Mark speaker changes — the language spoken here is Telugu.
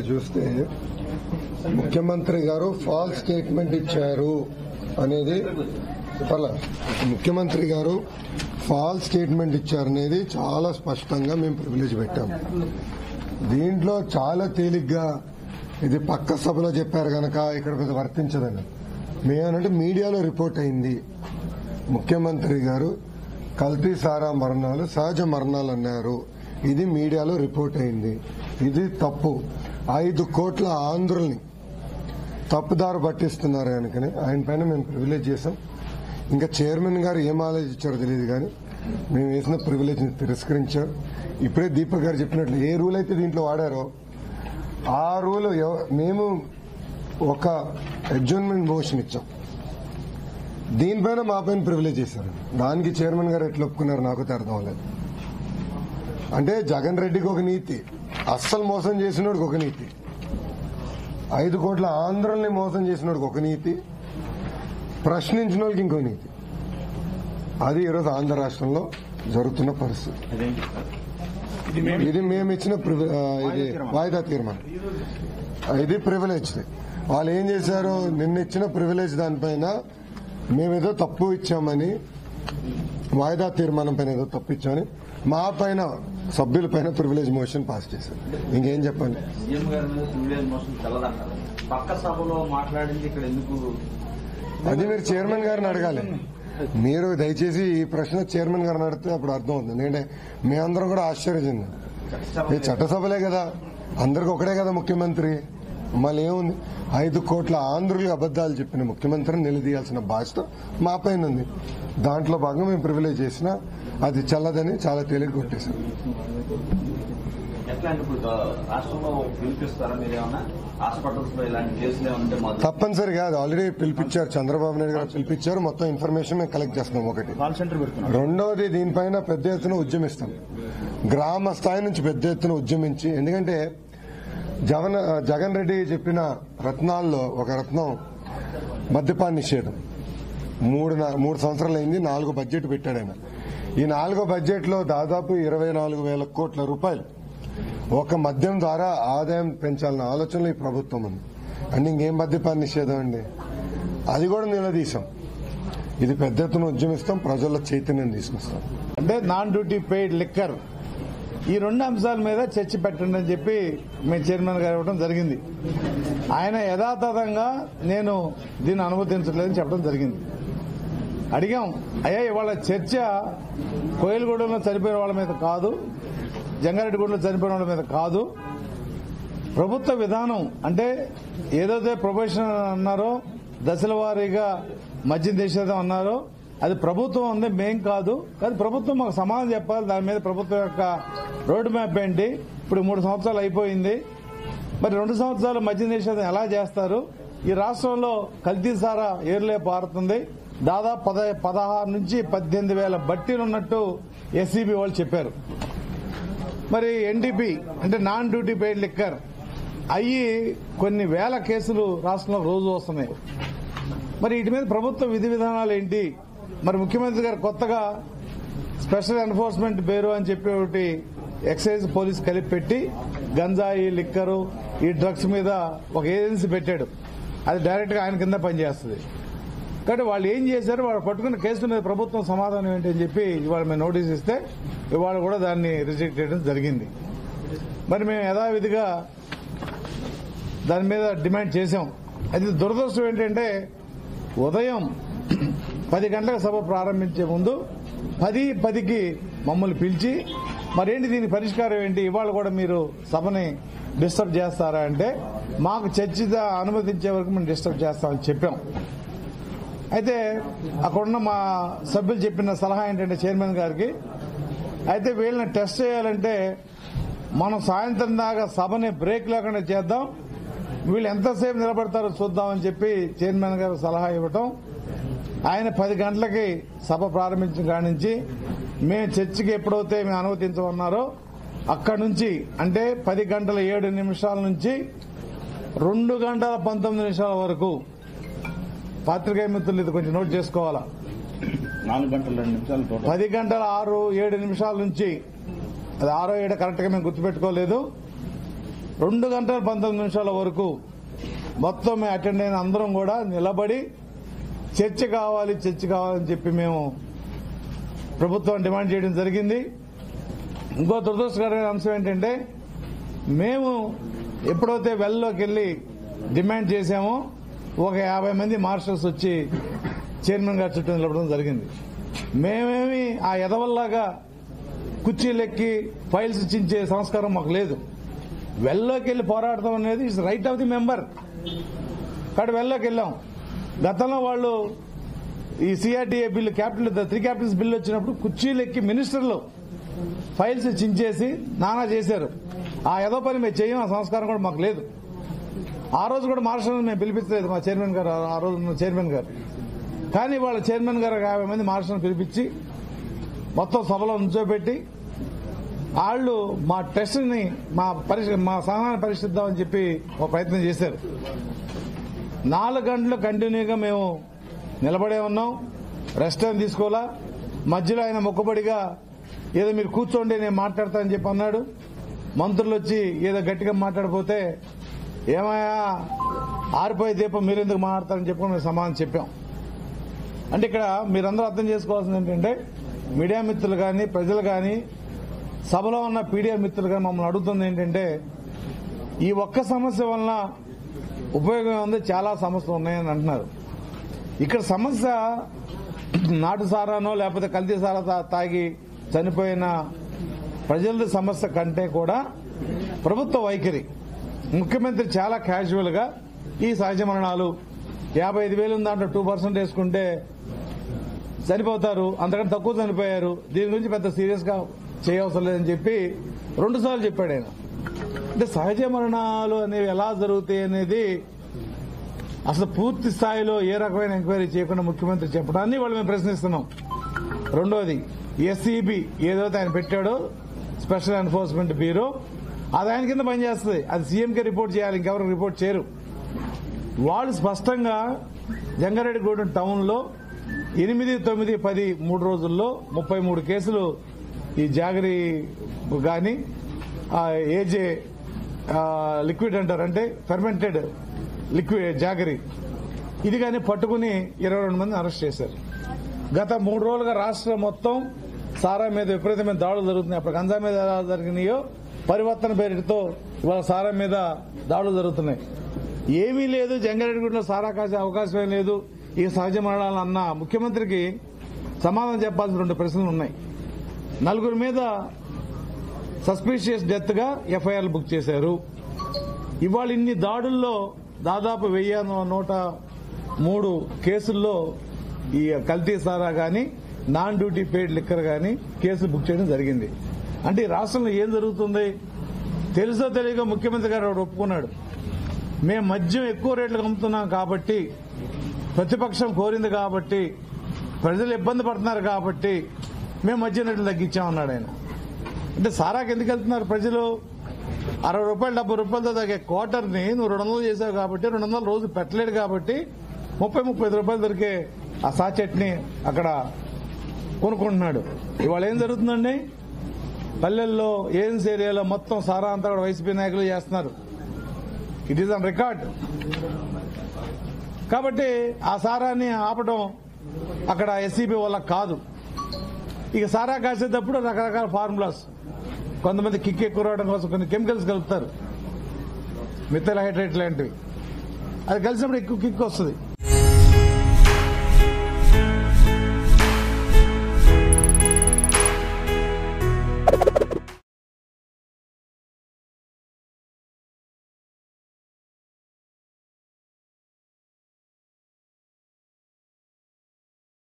Speaker 1: చూస్తే ముఖ్యమంత్రి గారు ఫాల్స్ స్టేట్మెంట్ ఇచ్చారు అనేది పర్లా ముఖ్యమంత్రి గారు ఫాల్స్ స్టేట్మెంట్ ఇచ్చారనేది చాలా స్పష్టంగా మేము ప్రివిలేజ్ పెట్టాం దీంట్లో చాలా తేలిగ్గా ఇది పక్క సభలో చెప్పారు గనక ఇక్కడ పెద్ద వర్తించదని మేమనంటే మీడియాలో రిపోర్ట్ అయింది ముఖ్యమంత్రి గారు కల్తీ సారా మరణాలు సహజ మరణాలు అన్నారు ఇది మీడియాలో రిపోర్ట్ అయింది ఇది తప్పు ఐదు కోట్ల ఆంధ్రుల్ని తప్పుదారు పట్టిస్తున్నారు కనుకనే ఆయన పైన మేము ప్రివిలేజ్ చేసాం ఇంకా చైర్మన్ గారు ఏం ఆలోచించారో తెలియదు కానీ మేము వేసిన ప్రివిలేజ్ ని తిరస్కరించారు ఇప్పుడే దీపక్ గారు చెప్పినట్లు ఏ రూల్ అయితే దీంట్లో వాడారో ఆ రూల్ ఎవ- మేము ఒక అడ్జర్న్మెంట్ మోషన్ ఇచ్చాం దీనిపైన మా పైన ప్రివిలేజ్ చేశారు దానికి చైర్మన్ గారు ఎట్లా ఒప్పుకున్నారు నాకు అయితే అర్థం అవ్వలేదు అంటే జగన్ రెడ్డికి ఒక నీతి అస్సలు మోసం చేసినోడికి ఒక నీతి ఐదు కోట్ల ఆంధ్రుల్ని మోసం చేసినోడికి ఒక నీతి ప్రశ్నించిన వాళ్ళకి ఇంకో నీతి అది ఈరోజు ఆంధ్ర రాష్ట్రంలో జరుగుతున్న పరిస్థితి ఇది మేము ఇచ్చిన ప్రివి- ఆ, ఇది వాయిదా తీర్మానం ఇది ప్రివిలేజ్ వాళ్ళు ఏం చేశారు నిన్న ఇచ్చిన ప్రివిలేజ్ దానిపైన మేమేదో తప్పు ఇచ్చామని వాయిదా తీర్మానం పైన ఏదో తప్పు ఇచ్చామని మా పైన సభ్యుల పైన ప్రివిలేజ్ మోషన్ పాస్ చేశారు ఇంకేం చెప్పండి
Speaker 2: సీఎం గారి మీద సివిలియన్ మోషన్ తెల్లదన్నారు పక్క సభలో మాట్లాడింది ఇక్కడ ఎందుకు
Speaker 1: అది మీరు చైర్మన్ గారిని అడగాలి మీరు దయచేసి ఈ ప్రశ్న చైర్మన్ గారిని అడిగితే అప్పుడు అర్థం అవుతుంది ఎందుకంటే మేమందరం కూడా ఆశ్చర్యచెందాం ఈ చట్టసభలే కదా అందరికి ఒకడే కదా ముఖ్యమంత్రి మళ్ళీ ఏముంది ఐదు కోట్ల ఆంధ్రులు అబద్దాలు చెప్పిన ముఖ్యమంత్రిని నిలదీయాల్సిన బాధ్యత మా పైన ఉంది దాంట్లో భాగంగా మేము ప్రివిలేజ్ చేసినా అది చల్లదని చాలా తేలిక కొట్టేశాం
Speaker 2: ఎట్లా అంటే ఇప్పుడు రాష్ట్రంలో పిలిపిస్తారా మీరేమన్నా హాస్పిటల్స్ లో ఇలాంటి కేసులు ఏమంటే మాకు
Speaker 1: తప్పనిసరి కాదు ఆల్రెడీ పిలిపించారు చంద్రబాబు నాయుడు గారు పిలిపించారు మొత్తం ఇన్ఫర్మేషన్ మేము కలెక్ట్ చేస్తున్నాం ఒకటి
Speaker 3: కాల్ సెంటర్ పెడుతున్నారు
Speaker 1: రెండవది దీనిపైన పెద్ద ఎత్తున ఉద్యమిస్తాం గ్రామ స్థాయి నుంచి పెద్ద ఎత్తున ఉద్యమించి ఎందుకంటే జగన్ జగన్ రెడ్డి చెప్పిన రత్నాల్లో ఒక రత్నం మద్యపాన నిషేధం మూడు నా- మూడు సంవత్సరాలు అయింది నాలుగు బడ్జెట్ పెట్టాడు ఆయన ఈ నాలుగో బడ్జెట్ లో దాదాపు ఇరవై నాలుగు వేల కోట్ల రూపాయలు ఒక మద్యం ద్వారా ఆదాయం పెంచాలన్న ఆలోచనలో ఈ ప్రభుత్వం ఉంది అండ్ ఇంకేం మద్యపాన నిషేధం అండి అది కూడా నిలదీశాం ఇది పెద్ద ఎత్తున ఉద్యమిస్తాం ప్రజల్లో చైతన్యం తీసుకొస్తాం
Speaker 3: అంటే నాన్ డ్యూటీ పెయిడ్ లిక్కర్ ఈ రెండు అంశాల మీద చర్చ పెట్టండి అని చెప్పి మేము చైర్మన్ గారు ఇవ్వడం జరిగింది ఆయన యథాతథంగా నేను దీన్ని అనుమతించలేదని చెప్పడం జరిగింది అడిగాం అయ్యా ఇవాళ చర్చ కోయిలగూడెంలో చనిపోయిన వాళ్ళ మీద కాదు జంగారెడ్డిగూడెంలో చనిపోయిన వాళ్ళ మీద కాదు ప్రభుత్వ విధానం అంటే ఏదైతే ప్రొబేషన్ అన్నారో దశల వారీగా మద్యం నిషేధం అన్నారో అది ప్రభుత్వం ఉంది మేం కాదు కానీ ప్రభుత్వం మాకు సమాధానం చెప్పాలి దాని మీద ప్రభుత్వం యొక్క రోడ్ మ్యాప్ ఏంటి ఇప్పుడు మూడు సంవత్సరాలు అయిపోయింది మరి రెండు సంవత్సరాలు మద్య నిషేధం ఎలా చేస్తారు ఈ రాష్ట్రంలో కల్తీ సారా ఏర్లే పారుతుంది దాదాపు పద పదహారు నుంచి పద్దెనిమిది వేల బట్టీలు ఉన్నట్టు ఎస్సీబీ వాళ్ళు చెప్పారు మరి ఎన్డీపీ అంటే నాన్ డ్యూటీ పెయిడ్ లిక్కర్ అయ్యి కొన్ని వేల కేసులు రాష్ట్రంలో రోజు వస్తున్నాయి మరి వీటి మీద ప్రభుత్వ విధి విధానాలు ఏంటి మరి ముఖ్యమంత్రి గారు కొత్తగా స్పెషల్ ఎన్ఫోర్స్మెంట్ బ్యూరో అని చెప్పి ఒకటి ఎక్సైజ్ పోలీస్ కలిపి పెట్టి గంజాయి లిక్కరు ఈ డ్రగ్స్ మీద ఒక ఏజెన్సీ పెట్టాడు అది డైరెక్ట్ గా ఆయన కింద పనిచేస్తుంది కాబట్టి వాళ్ళు ఏం చేశారు వాళ్ళు పట్టుకున్న కేసుల మీద ప్రభుత్వం సమాధానం ఏంటి అని చెప్పి ఇవాళ మేము నోటీస్ ఇస్తే ఇవాళ కూడా దాన్ని రిజెక్ట్ చేయడం జరిగింది మరి మేము యథావిధిగా దాని మీద డిమాండ్ చేశాం అయితే దురదృష్టం ఏంటంటే ఉదయం పది గంటలకు సభ ప్రారంభించే ముందు పది పదికి మమ్మల్ని పిలిచి మరేంటి దీని పరిష్కారం ఏంటి ఇవాళ కూడా మీరు సభని డిస్టర్బ్ చేస్తారా అంటే మాకు చర్చ అనుమతించే వరకు మేము డిస్టర్బ్ చేస్తామని చెప్పాం అయితే అక్కడున్న మా సభ్యులు చెప్పిన సలహా ఏంటంటే చైర్మన్ గారికి అయితే వీళ్ళని టెస్ట్ చేయాలంటే మనం సాయంత్రం దాకా సభని బ్రేక్ లేకుండా చేద్దాం వీళ్ళు ఎంతసేపు నిలబడతారో చూద్దామని చెప్పి చైర్మన్ గారు సలహా ఇవ్వటం ఆయన పది గంటలకి సభ ప్రారంభించిన కాడి నుంచి మేము చర్చికి ఎప్పుడైతే మేము అనుమతించమన్నారో అక్కడి నుంచి అంటే పది గంటల ఏడు నిమిషాల నుంచి రెండు గంటల పంతొమ్మిది నిమిషాల వరకు పాత్రికేయ మిత్రులు ఇది కొంచెం నోట్ చేసుకోవాలా
Speaker 4: నాలుగు గంటల రెండు నిమిషాలు టోటల్
Speaker 3: పది గంటల ఆరు ఏడు నిమిషాల నుంచి అది ఆరో ఏడు కరెక్ట్ గా మేము గుర్తుపెట్టుకోలేదు రెండు గంటల పంతొమ్మిది నిమిషాల వరకు మొత్తం మేము అటెండ్ అయిన అందరం కూడా నిలబడి చర్చ కావాలి చర్చ కావాలని చెప్పి మేము ప్రభుత్వం డిమాండ్ చేయడం జరిగింది ఇంకో దురదృష్టకరమైన అంశం ఏంటంటే మేము ఎప్పుడైతే వెల్లోకి వెళ్ళి డిమాండ్ చేశామో ఒక యాభై మంది మార్షల్స్ వచ్చి చైర్మన్ గారి చుట్టూ నిలబడడం జరిగింది మేమేమి ఆ ఎదవల్లాగా కుర్చీలెక్కి ఫైల్స్ చించే సంస్కారం మాకు లేదు వెల్లోకి వెళ్ళి పోరాడటం అనేది is right of the member కాబట్టి వెల్లోకి వెళ్ళాం గతంలో వాళ్ళు ఈ CRDA bill capital three capitals bill వచ్చినప్పుడు కుర్చీలు ఎక్కి మినిస్టర్లు ఫైల్స్ చించేసి నానా చేశారు ఆ ఏదో పని మేము చేయం ఆ సంస్కారం కూడా మాకు లేదు ఆ రోజు కూడా మార్షల్ మేము పిలిపించలేదు మా చైర్మన్ గారు ఆ- ఆ రోజు ఉన్న చైర్మన్ గారు కానీ వాళ్ళ చైర్మన్ గారు ఒక యాభై మంది మార్షల్ పిలిపించి మొత్తం సభలో ఉంచోబెట్టి వాళ్ళు మా టెస్ట్ ని మా పరిశీ మా సహనాన్ని పరిశీలిద్దామని చెప్పి ఒక ప్రయత్నం చేశారు నాలుగు గంటలు కంటిన్యూగా మేము నిలబడే ఉన్నాం రెస్ట్ ఏం తీసుకోవాలా మధ్యలో ఆయన మొక్కుబడిగా ఏదో మీరు కూర్చోండి నేను మాట్లాడతానని చెప్పి అన్నాడు మంత్రులు వచ్చి ఏదో గట్టిగా మాట్లాడిపోతే ఏమయ్యా ఆరిపోయే దీపం మీరెందుకు మాట్లాడతారని చెప్పి మేము సమాధానం చెప్పాం అంటే ఇక్కడ మీరందరూ అర్థం చేసుకోవాల్సింది ఏంటంటే మీడియా మిత్రులు కానీ ప్రజలు కానీ సభలో ఉన్న పీడియా మిత్రులు కానీ మమ్మల్ని అడుగుతుంది ఏంటంటే ఈ ఒక్క సమస్య వలన ఉపయోగం ఉంది చాలా సమస్యలు ఉన్నాయని అంటున్నారు ఇక్కడ సమస్య నాటు సారానో లేకపోతే కల్తీ సారా తా- తాగి చనిపోయిన ప్రజల సమస్య కంటే కూడా ప్రభుత్వ వైఖరి ముఖ్యమంత్రి చాలా క్యాజువల్ గా ఈ సహజ మరణాలు యాభై ఐదు వేలు దాంట్లో టూ పర్సెంట్ వేసుకుంటే చనిపోతారు అంతకంటే తక్కువ చనిపోయారు దీని గురించి పెద్ద సీరియస్ గా చేయవసరం లేదని చెప్పి రెండు సార్లు చెప్పాడు ఆయన అంటే సహజ మరణాలు అనేవి ఎలా జరుగుతాయి అనేది అసలు పూర్తి స్థాయిలో ఏ రకమైన ఎంక్వైరీ చేయకుండా ముఖ్యమంత్రి చెప్పడాన్ని వాళ్ళు మేము ప్రశ్నిస్తున్నాం రెండోది ఎస్ఈబి ఏదైతే ఆయన పెట్టాడో స్పెషల్ ఎన్ఫోర్స్మెంట్ బ్యూరో అది ఆయన కింద పనిచేస్తుంది అది సీఎంకే రిపోర్ట్ చేయాలి ఇంకెవరికి రిపోర్ట్ చేయరు వాళ్ళు స్పష్టంగా జంగారెడ్డిగూడెం టౌన్ లో ఎనిమిది తొమ్మిది పది మూడు రోజుల్లో ముప్పై మూడు కేసులు ఈ జాగరి గాని ఆ, ఏజే ఆ, లిక్విడ్ అంటారు అంటే ఫెర్మెంటెడ్ లిక్విడ్ జాగరి ఇది కానీ పట్టుకుని ఇరవై రెండు మంది అరెస్ట్ చేశారు గత మూడు రోజులుగా రాష్ట్రం మొత్తం సారా మీద విపరీతమైన దాడులు జరుగుతున్నాయి అప్పుడు గంజా మీద ఎలా జరిగినాయో పరివర్తన పేరుతో ఇవాళ సారా మీద దాడులు జరుగుతున్నాయి ఏమీ లేదు జంగారెడ్డిగూడలో సారా కాసే అవకాశమే లేదు ఈ సహజ మరణాలు అన్న ముఖ్యమంత్రికి సమాధానం చెప్పాల్సిన రెండు ప్రశ్నలు ఉన్నాయి నలుగురి మీద సస్పీషియస్ డెత్ గా ఎఫ్ఐఆర్ బుక్ చేశారు ఇవాళ ఇన్ని దాడుల్లో దాదాపు వెయ్యి నూట మూడు కేసుల్లో ఈ కల్తీ సారా గాని నాన్ డ్యూటీ పెయిడ్ లిక్కర్ గాని కేసులు బుక్ చేయడం జరిగింది అంటే ఈ రాష్ట్రంలో ఏం జరుగుతుంది తెలుసో తెలియక ముఖ్యమంత్రి గారు ఒకటి ఒప్పుకున్నాడు మేము మద్యం ఎక్కువ రేట్లకు అమ్ముతున్నాం కాబట్టి ప్రతిపక్షం కోరింది కాబట్టి ప్రజలు ఇబ్బంది పడుతున్నారు కాబట్టి మేము మద్యం రేట్లు తగ్గించామన్నాడు ఆయన అంటే సారాకి ఎందుకు వెళ్తున్నారు ప్రజలు అరవై రూపాయలు డెబ్బై రూపాయలతో తగ్గే క్వార్టర్ని నువ్వు రెండు వందలు చేసావు కాబట్టి రెండు వందలు రోజు పెట్టలేడు కాబట్టి ముప్పై ముప్పై ఐదు రూపాయలు దొరికే ఆ సాచెట్ని అక్కడ కొనుక్కుంటున్నాడు ఇవాళ ఏం జరుగుతుందండి పల్లెల్లో ఏజెన్సీ ఏరియాలో మొత్తం సారా అంతా కూడా వైసీపీ నాయకులు చేస్తున్నారు ఇట్ ఈస్ ఆన్ రికార్డ్ కాబట్టి ఆ సారాన్ని ఆపడం అక్కడ ఎస్సీబీ వల్ల కాదు ఇక సారా కాసేటప్పుడు రకరకాల ఫార్ములాస్ కొంతమంది కిక్ ఎక్కువ రావడం కోసం కొన్ని కెమికల్స్ కలుపుతారు మిథైల్ హైడ్రేట్ లాంటివి అది కలిసినప్పుడు ఎక్కువ కిక్ వస్తుంది